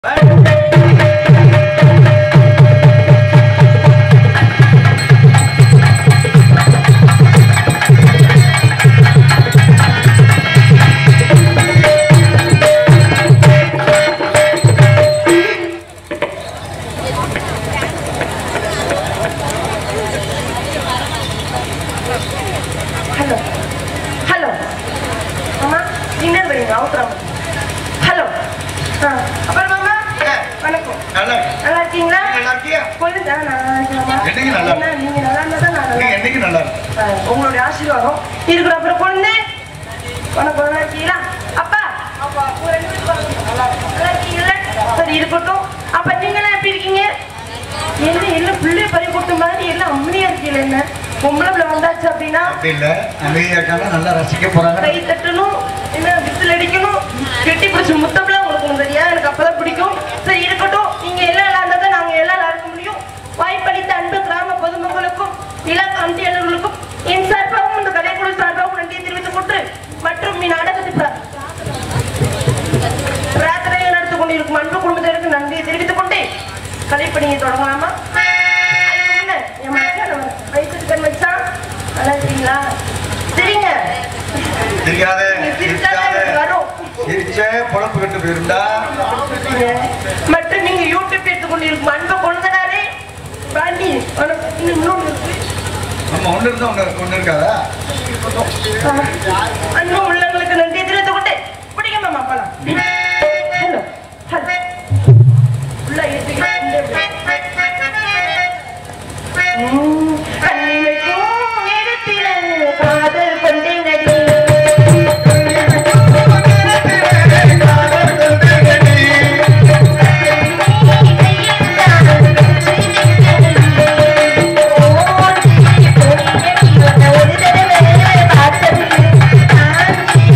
Hello hello அம்மா dinner வரீங்க அவசரம் ஹலோ ஆ அப்புறம் மாமா வணக்கம் நல்லா நல்லா இருக்கீங்களா நல்லா இருக்கியா கொஞ்சம் தான் நல்லா இருக்கேன்மா என்னைக்கு நல்லா இருக்கு? என்ன, நீங்க நல்லா இருந்தா தான் நான் நீ நல்லா என்னைக்கு நல்லா இருக்கு இருக்கேன். ஆ, உங்களுடைய ஆசீர்வாதம் இருக்கிற அப்புறம் குழந்தை வணக்கம் நல்லா இருக்கீங்களா அப்பா அப்பா உங்க ரெண்டு பேரும் வணக்கம். நல்லா இருக்கோம். நல்லா இருக்கீங்களா சரி இருக்கட்டும் அப்ப நீங்களாம் எப்படி இருக்கீங்க என்ன எல்லாம் பிள்ளை பறி கொடுத்த மாதிரி எல்லாம் அம்மியா இருக்கீங்களா என்ன பொம்பளை பிள்ளை வந்தாச்சு அப்படின்னா அப்படி இல்ல அமைதியாக்காம நல்லா ரசிக்க போறாங்க கை தட்டணும் என்ன விசில் அடிக்கணும் கெட்டி பிடிச்சி முத்தம்லாம் கொடுக்கணும் சரியா எனக்கு அப்பதான் பிடிக்கும் சரி இருக்கட்டும் நீங்க எல்லாம் நல்லா இருந்தா தான் நாங்க எல்லாம் நல்லா இருக்க முடியும் வாய்ப்பளித்த அன்பு கிராம பொதுமக்களுக்கும் இள கமிட்டியாளர்களுக்கும் என் சார்பாகவும் இந்த கலைக்குழு சார்பாகவும் நன்றியை தெரிவித்துக் கொண்டு மற்றும் இந்நாடகத்தை பிர- பிரார்த்தனையை நடத்தி கொண்டிருக்கும் அன்பு குடும்பத்தினருக்கு நன்றியை தெரிவித்துக் கொண்டே கலைப்பணியை தொடங்கலாமா அதுக்கு முன்ன என் மச்சான் அவர் வயசுக்கு மச்சான் நல்லா இருக்கீங்களா சரிங்க தெரியாத நீங்க சிரிச்சாதான் எனக்கு வரும். சிரிச்சே பொழப்பு கட்டு போயிருந்தா மற்றும் நீங்க யூடியூப் எடுத்துக் கொண்டிருக்கும் அன்பு கொழுந்தனாரே பாண்டி உனக்கு இன்னும் இன்னொன்னு இருக்கு. நம்ம ஒண்ணு இருந்தா ஒண்ணு ஒண்ணு இருக்காதா அன்பு உள்ளவங்களுக்கு நன்றி தெரிவித்துக் கொண்டு பிடிக்க மாமா போலாம் ஹலோ ஹலோ உள்ள கண்ணிமைக்கும் நேரத்திலே காதல் கொண்டேனடி ஒரு தடவை பார்த்தது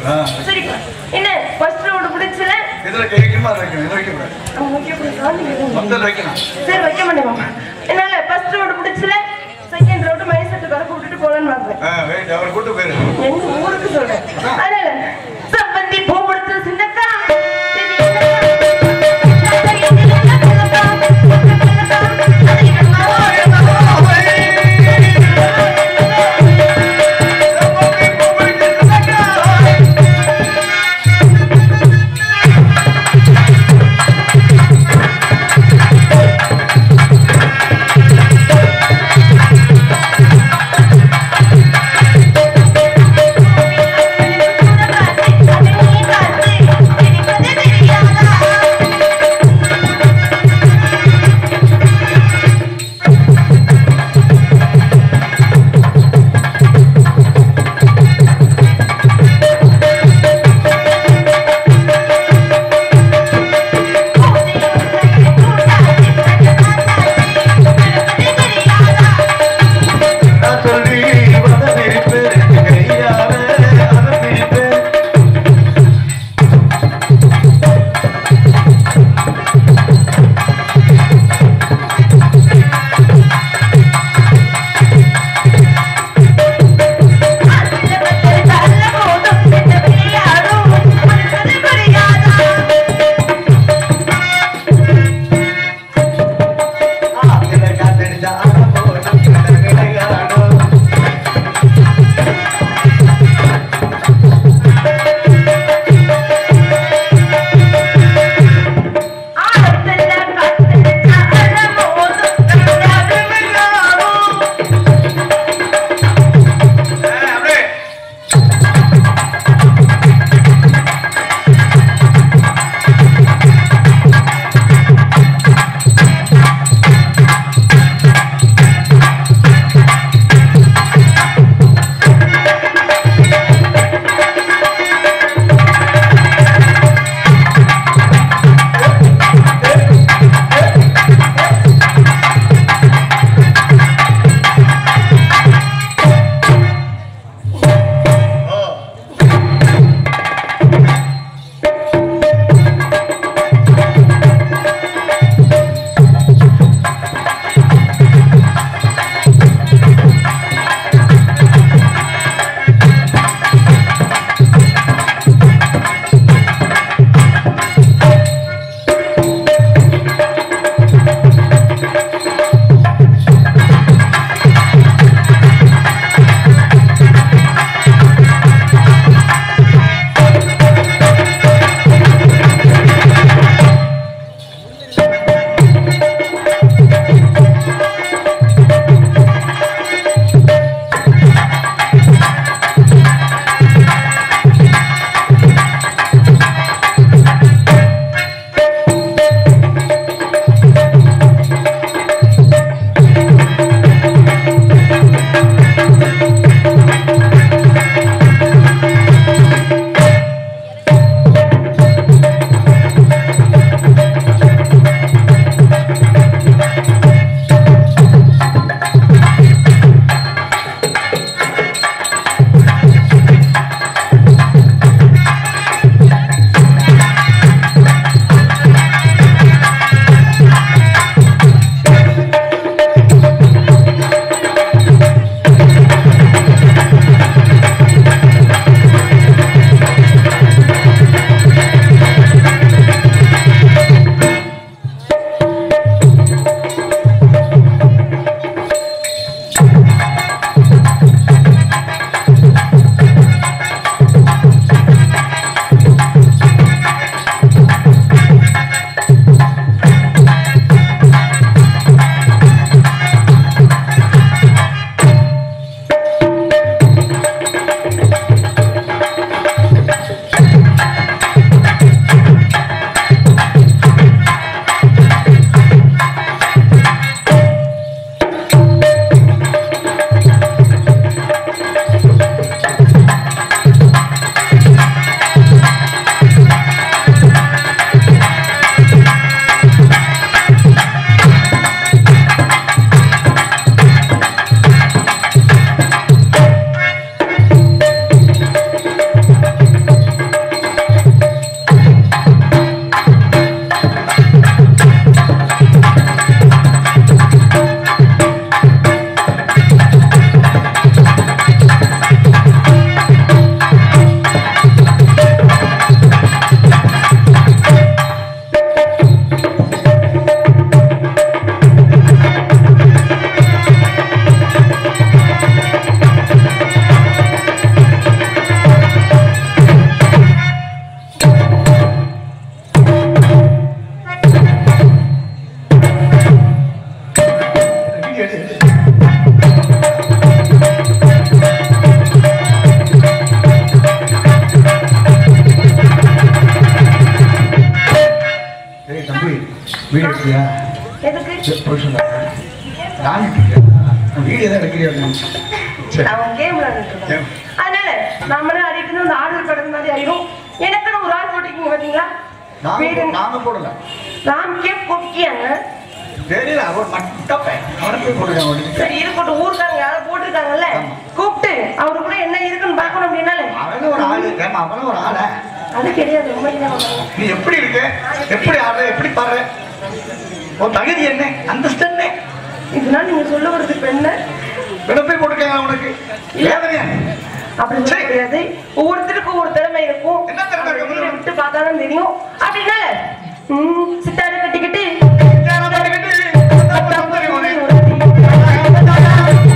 ஆ. சரிப்பா என்ன ஃபர்ஸ்ட் ரவுண்ட் முடிச்சல இதுல வைக்கணுமா அதை வைக்கணும் இதை வைக்கக்கூடாது மொத்தம் வைக்கணும் சரி வைக்க மாட்டேன் மாமா என்னால ஃபர்ஸ்ட் ரவுண்ட் முடிச்சல செகண்ட் ரவுண்ட் மைசெட்டு கரை விட்டுட்டு போலான்னு பாக்குறேன் ஆ வெயிட் அவர் கூட்டு போயிரு எங்க ஊருக்கு சொல்றேன் அதனால சம்பந்தி பூ கொடுத்து சின்னக்கா சரி, சின்னக்கா வீடியோ எடுக்கியா எதுக்கு சரி, போய் சொல்லாத. நான் வீடியோ தான் எடுக்கிறியா சரி அவன் கேம் விளையாண்டுட்டு அதனால நம்மளே அடிக்கணும் அந்த ஆர்டர் படுற மாதிரி ஆயிடும் எனக்குன்னு ஒரு ஆள் போட்டிருக்கீங்க பாத்தீங்களா வீடு நாங்க நாங்க போடல ராம்கே போட்டியாங்க தெரியல அவர் மட்டும் அவனை போய் போட்டுருக்காங்க சரி இருக்கட்டும் ஊருக்காரங்க யாரும் போட்டிருக்காங்கல்ல கூப்பிட்டு அவரு கூட என்ன இருக்குன்னு பார்க்கணும் அப்படின்னாலே அவனும் ஒரு ஆளு ஏமா அவனும் ஒரு ஆளை அது கிடையாது ரொம்ப ஞாபகம். நீ எப்படி இருக்க எப்படி ஆடுற எப்படி பாடுற உன் தகுதி என்ன அந்தஸ்து என்ன இதனால நீங்க சொல்ல வரது இப்ப என்ன விடப்பை போட்டுருக்காங்க உனக்கு வேதனையா அப்படி சொல்ல சரி. கிடையாது ஒவ்வொருத்தருக்கும் ஒவ்வொரு திறமை இருக்கும் என்ன திறமை இருக்கு? அதை வீட்டை விட்டு பார்த்தாதான் தெரியும் அப்படின்னால ம், சித்தாரு கட்டிக்கிட்டு